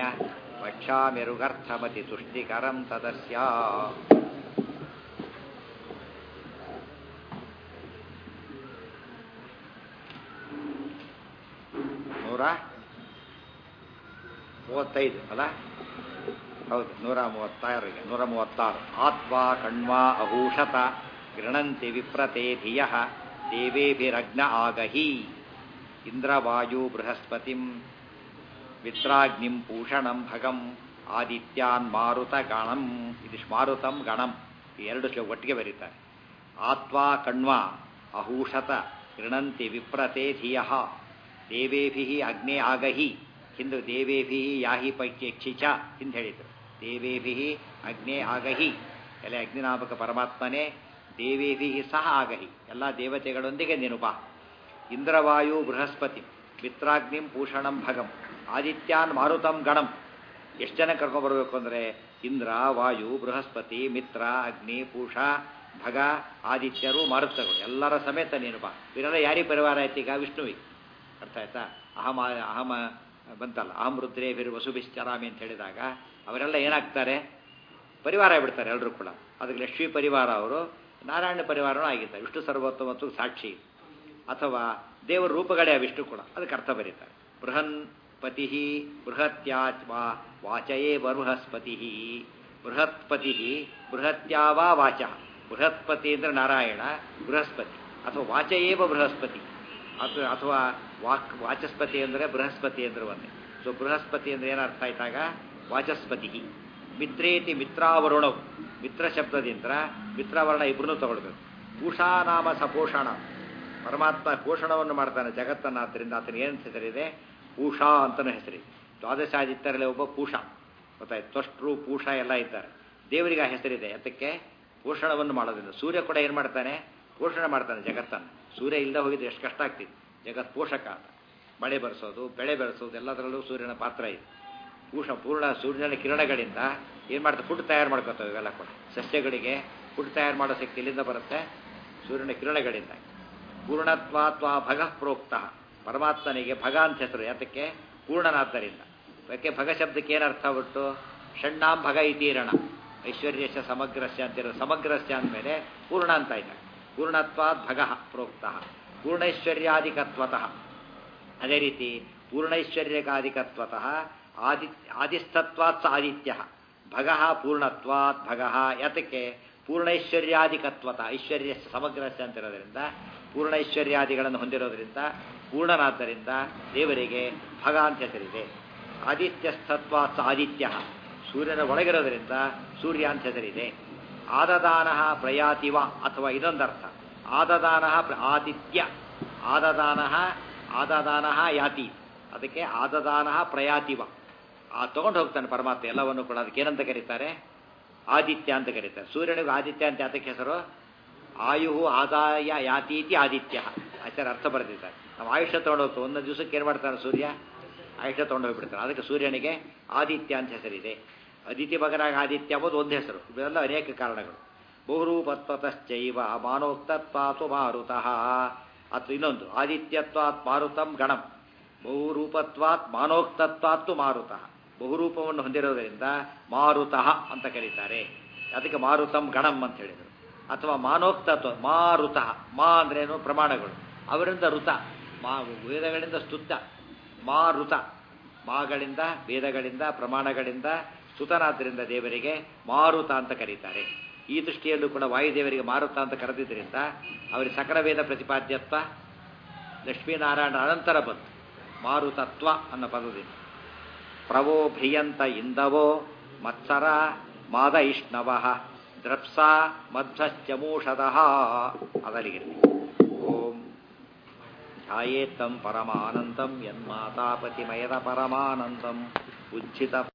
ವಕ್ಷಾಮಿರುಗರ್ಥಮತಿ ತುಷ್ಟಿಕರಂ ತದಸ್ಯ ನೂರ ಮೂವತ್ತೈದು ಅಲ್ಲ ಹೌದು ನೂರ ಮೂವತ್ತಾರಿಗೆ ನೂರ ಮೂವತ್ತಾರು ಆತ್ವಾ ಕಣ್ವಾ ಅಭೂಷತ ಗೃಣಂತಿ ವಿಪ್ರತೆ ಧಿಯ ದೇವೇಭಿರಗ್ನ ಆಗಹಿ ಇಂದ್ರವಾಯು ಬೃಹಸ್ಪತಿಂ ವಿತ್ರಾಗ್ನಿಂ ಪೂಷಣಂ ಭಗಂ ಆದಿತ್ಯಾನ್ ಮಾರುತ ಗಣಂ ಇದು ಮಾರುತಂ ಗಣಂ ಈ ಎರಡು ಶ್ಲೋಕ ಒಟ್ಟಿಗೆ ಬರೀತಾರೆ ಆತ್ವಾ ಕಣ್ವಾ ಅಹೂಷತ ಗೃಣಂತಿ ವಿಪ್ರತೆ ಧಿಯ ದೇವೇಭಿ ಅಗ್ನೇ ಆಗಹಿ ಹಿಂದು ದೇವೇಭಿ ಯಾಹಿ ಪೈಕ್ಷಿಚ ಹಿಂದೆ ಹೇಳಿದರು ದೇವೇಭಿ ಅಗ್ನೇ ಆಗಹಿ ಎಲ್ಲ ಅಗ್ನಿನಾಮಕ ಪರಮಾತ್ಮನೇ ದೇವೇಭಿ ಸಹ ಆಗಹಿ ಎಲ್ಲ ದೇವತೆಗಳೊಂದಿಗೆ ನೀನು ಬಾ ಇಂದ್ರವಾಯು ಬೃಹಸ್ಪತಿ ಮಿತ್ರಾಗ್ನಿಂ ಪೂಷಣಂ ಭಗಂ ಆದಿತ್ಯಾನ್ ಮಾರುತಂ ಗಣಂ ಎಷ್ಟು ಜನ ಕರ್ಕೊಂಡ್ಬರ್ಬೇಕು ಅಂದರೆ ಇಂದ್ರ ವಾಯು ಬೃಹಸ್ಪತಿ ಮಿತ್ರ ಅಗ್ನಿ ಪೂಷ ಭಗ ಆದಿತ್ಯರು ಮಾರುತಗಳು ಎಲ್ಲರ ಸಮೇತ ನೀನು ಬಾ ಇವರೆಲ್ಲ ಯಾರಿಗೆ ಪರಿವಾರ ಆಯ್ತು ಈಗ ವಿಷ್ಣುವಿಗೆ ಅರ್ಥ ಆಯ್ತಾ ಅಹಮ ಅಹಮ ಬಂತಲ್ಲ ಅಹಂ ರುದ್ರೇ ಬಿರು ವಸುಭಿಶ್ಚರಾಮಿ ಅಂತ ಹೇಳಿದಾಗ ಅವರೆಲ್ಲ ಏನಾಗ್ತಾರೆ ಪರಿವಾರ ಬಿಡ್ತಾರೆ ಎಲ್ಲರೂ ಕೂಡ ಅದಕ್ಕೆ ಲಕ್ಷ್ಮೀ ಪರಿವಾರ ಅವರು ನಾರಾಯಣ ಪರಿವಾರನೂ ಆಗಿದ್ದಾರೆ ವಿಷ್ಣು ಸರ್ವೋತ್ತಮತ್ತು ಸಾಕ್ಷಿ ಅಥವಾ ದೇವರ ರೂಪಗಳೇ ವಿಷ್ಣು ಕೂಡ ಅದಕ್ಕೆ ಅರ್ಥ ಬರೀತಾರೆ ಬೃಹನ್ ಪತಿ ಬೃಹತ್ಯಾತ್ವಾ ವಾಚಯೇ ಬೃಹಸ್ಪತಿ ಬೃಹತ್ಪತಿ ಬೃಹತ್ಯಾವಾ ವಾಚ ಬೃಹತ್ಪತಿ ಅಂದರೆ ನಾರಾಯಣ ಬೃಹಸ್ಪತಿ ಅಥವಾ ವಾಚಯೇವ ಬೃಹಸ್ಪತಿ ಅಥವಾ ಅಥವಾ ವಾಕ್ ವಾಚಸ್ಪತಿ ಅಂದರೆ ಬೃಹಸ್ಪತಿ ಅಂದ್ರೆ ಒಂದೇ ಸೊ ಬೃಹಸ್ಪತಿ ಅಂದರೆ ಏನರ್ಥ ಆಯ್ತಾಗ ವಾಚಸ್ಪತಿ ಮಿತ್ರೇತಿ ಮಿತ್ರಾವರುಣವು ಮಿತ್ರ ಶಬ್ದದಿಂದ ಮಿತ್ರಾವರಣ ಇಬ್ಬರನ್ನೂ ತಗೊಳ್ಬೇಕು ಪೂಷಾನಾಮ ಸಪೋಷಣ ಪರಮಾತ್ಮ ಪೋಷಣವನ್ನು ಮಾಡ್ತಾನೆ ಜಗತ್ತನ್ನಾದ್ದರಿಂದ ಆತನ ಏನು ಹೆಸರಿದೆ ಪೂಷಾ ಅಂತಲೂ ಹೆಸರಿದೆ ದ್ವಾದಶಾದಿತ್ಯರಲ್ಲಿ ಒಬ್ಬ ಪೂಷ ಗೊತ್ತಾಯ್ತು ತ್ವಷ್ಟ್ರು ಪೂಷ ಎಲ್ಲ ಇದ್ದಾರೆ ದೇವರಿಗೆ ಆ ಹೆಸರಿದೆ ಅದಕ್ಕೆ ಪೋಷಣವನ್ನು ಮಾಡೋದ್ರಿಂದ ಸೂರ್ಯ ಕೂಡ ಏನು ಮಾಡ್ತಾನೆ ಪೋಷಣೆ ಮಾಡ್ತಾನೆ ಜಗತ್ತನ್ನು ಸೂರ್ಯ ಇಲ್ಲದೆ ಹೋಗಿದ್ರೆ ಎಷ್ಟು ಕಷ್ಟ ಆಗ್ತಿತ್ತು ಜಗತ್ ಪೋಷಕ ಅಂತ ಮಳೆ ಬರೆಸೋದು ಬೆಳೆ ಬೆಳೆಸೋದು ಎಲ್ಲದರಲ್ಲೂ ಸೂರ್ಯನ ಪಾತ್ರ ಇದೆ ಪೂಷ ಪೂರ್ಣ ಸೂರ್ಯನ ಕಿರಣಗಳಿಂದ ಏನು ಮಾಡ್ತಾರೆ ಫುಡ್ ತಯಾರು ಮಾಡ್ಕೋತಾವೆ ಇವೆಲ್ಲ ಕೂಡ ಸಸ್ಯಗಳಿಗೆ ಫುಡ್ ತಯಾರು ಮಾಡೋ ಶಕ್ತಿ ಇಲ್ಲಿಂದ ಬರುತ್ತೆ ಸೂರ್ಯನ ಕಿರಣಗಳಿಂದ ಪೂರ್ಣತ್ವಾತ್ವಾ ಭಗ ಪ್ರೋಕ್ತ ಪರಮಾತ್ಮನಿಗೆ ಭಗ ಅಂತ ಹೆಸರು ಯಾತಕ್ಕೆ ಪೂರ್ಣನಾದ್ದರಿಂದ ಯಾಕೆ ಭಗ ಶಬ್ದಕ್ಕೆ ಏನರ್ಥ ಬಿಟ್ಟು ಷಣ್ಣಾಂ ಭಗ ಇತೀರಣ ಐಶ್ವರ್ಯಶ ಸಮಗ್ರಸ್ಯ ಅಂತಿರೋ ಸಮಗ್ರಸ್ಯ ಅಂದಮೇಲೆ ಪೂರ್ಣ ಅಂತ ಆಯ್ತು ಪೂರ್ಣತ್ವಾತ್ ಭಗ ಪ್ರೋಕ್ತ ಪೂರ್ಣೈಶ್ವರ್ಯಾಧಿಕತ್ವತಃ ಅದೇ ರೀತಿ ಪೂರ್ಣೈಶ್ವರ್ಯಕಾಧಿಕತ್ವತಃ ಆದಿ ಆದಿಸ್ತತ್ವಾತ್ ಸ ಆದಿತ್ಯ ಭಗ ಪೂರ್ಣತ್ವಾತ್ ಭಗ ಯಾತಕ್ಕೆ ಪೂರ್ಣೈಶ್ವರ್ಯಾಧಿಕತ್ವತ ಐಶ್ವರ್ಯ ಸಮಗ್ರಸ್ಯ ಅಂತಿರೋದ್ರಿಂದ ಪೂರ್ಣೈಶ್ವರ್ಯಾದಿಗಳನ್ನು ಹೊಂದಿರೋದ್ರಿಂದ ಪೂರ್ಣನಾದ್ದರಿಂದ ದೇವರಿಗೆ ಭಗ ಅಂತ ಹೆಸರಿದೆ ಆದಿತ್ಯಸ್ತತ್ವಾತ್ ಸ ಆದಿತ್ಯ ಸೂರ್ಯನ ಒಳಗಿರೋದ್ರಿಂದ ಸೂರ್ಯ ಅಂತ ಹೆಸರಿದೆ ಆದದಾನ ಪ್ರಯಾತಿವ ಅಥವಾ ಇದೊಂದರ್ಥ ಆದದಾನ ಆದಿತ್ಯ ಆದದಾನ ಆದದಾನ ಯಾತಿ ಅದಕ್ಕೆ ಆದದಾನ ಪ್ರಯಾತಿವ ಆ ತಗೊಂಡು ಹೋಗ್ತಾನೆ ಪರಮಾತ್ಮ ಎಲ್ಲವನ್ನು ಕೂಡ ಅದಕ್ಕೆ ಏನಂತ ಕರೀತಾರೆ ಆದಿತ್ಯ ಅಂತ ಕರೀತಾರೆ ಸೂರ್ಯನಿಗೂ ಆದಿತ್ಯ ಅಂತ ಯಾತಕ್ಕೆ ಹೆಸರು ಆಯು ಆದಾಯ ಯಾತೀತಿ ಆದಿತ್ಯ ಆಚಾರ ಅರ್ಥ ಬರೆದಿದ್ದಾರೆ ನಾವು ಆಯುಷ್ಯ ತೊಗೊಂಡು ಹೋಗ್ತೀವಿ ಒಂದೊಂದು ದಿವಸಕ್ಕೆ ಏನು ಮಾಡ್ತಾನೆ ಸೂರ್ಯ ಆಯುಷ್ಯ ತೊಗೊಂಡು ಹೋಗ್ಬಿಡ್ತಾನೆ ಅದಕ್ಕೆ ಸೂರ್ಯನಿಗೆ ಆದಿತ್ಯ ಅಂತ ಹೆಸರಿದೆ ಅದಿತಿ ಮಗನಾಗ ಆದಿತ್ಯ ಎಂಬುದು ಒಂದು ಹೆಸರು ಇವೆಲ್ಲ ಅನೇಕ ಕಾರಣಗಳು ಬಹುರೂಪತ್ವತಶ್ಚೈವ ಮಾನೋಕ್ತತ್ವಾತು ಮಾರುತಃ ಅಥವಾ ಇನ್ನೊಂದು ಆದಿತ್ಯತ್ವಾತ್ ಮಾರುತಂ ಗಣಂ ಬಹುರೂಪತ್ವಾತ್ ಮಾನೋಕ್ತತ್ವಾತ್ತು ಮಾರುತಃ ಬಹುರೂಪವನ್ನು ಹೊಂದಿರೋದರಿಂದ ಮಾರುತಃ ಅಂತ ಕರೀತಾರೆ ಅದಕ್ಕೆ ಮಾರುತಂ ಗಣಂ ಅಂತ ಹೇಳಿದರು ಅಥವಾ ಮಾನೋಕ್ತತ್ವ ಮಾರುತಃ ಮಾ ಅಂದ್ರೇನು ಪ್ರಮಾಣಗಳು ಅವರಿಂದ ಋತ ಮಾ ವೇದಗಳಿಂದ ಸ್ತುತ ಮಾರುತ ಮಾಗಳಿಂದ ವೇದಗಳಿಂದ ಪ್ರಮಾಣಗಳಿಂದ ಸ್ತುತನಾದ್ದರಿಂದ ದೇವರಿಗೆ ಮಾರುತ ಅಂತ ಕರೀತಾರೆ ಈ ದೃಷ್ಟಿಯಲ್ಲೂ ಕೂಡ ವಾಯುದೇವರಿಗೆ ಮಾರುತ ಅಂತ ಕರೆದಿದ್ದರಿಂದ ಅವರಿಗೆ ಸಕಲ ವೇದ ಪ್ರತಿಪಾದ್ಯತ್ವ ಲಕ್ಷ್ಮೀನಾರಾಯಣ ಅನಂತರ ಬಂತು ಮಾರುತತ್ವ ಅನ್ನೋ ಪದದಿಂದ ಪ್ರವೋ ಭ್ರಿಯಂತ ಇಂದವೋ ಮತ್ಸರ ಮಾದ ಇಷ್ಣವ ದ್ರಪ್ಸ ಮಧ್ವಶ್ಚಮೂಷದಃ ಅದಲಿಗಿರಲಿ ಓಂ ಧ್ಯಾಯೇತ್ತಂ ಪರಮಾನಂದಂ ಯನ್ಮಾತಾಪತಿಮಯದ ಪರಮಾನಂದಂ ಉಜ್ಜಿತ